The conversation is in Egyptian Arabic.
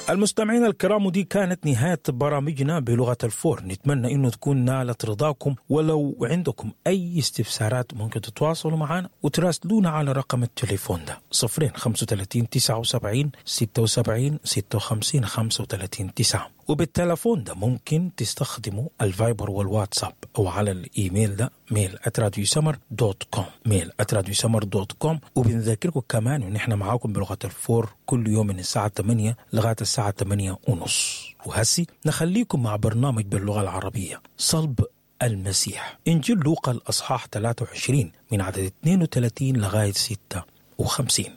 المستمعين الكرام ودي كانت نهاية برامجنا بلغة الفور نتمنى انه تكون نالت رضاكم ولو عندكم اي استفسارات ممكن تتواصلوا معنا وتراسلونا على رقم التليفون ده صفرين خمسة وتلاتين تسعة وسبعين ستة وسبعين ستة وخمسين خمسة وتلاتين تسعة وبالتلفون ده ممكن تستخدموا الفايبر والواتساب او على الايميل ده ميل اتراديو سمر دوت كوم ميل اتراديو سمر دوت كوم وبنذكركم كمان ان احنا معاكم بلغه الفور كل يوم من الساعه 8 لغايه الساعه 8 ونص وهسي نخليكم مع برنامج باللغه العربيه صلب المسيح انجيل لوقا الاصحاح 23 من عدد 32 لغايه 56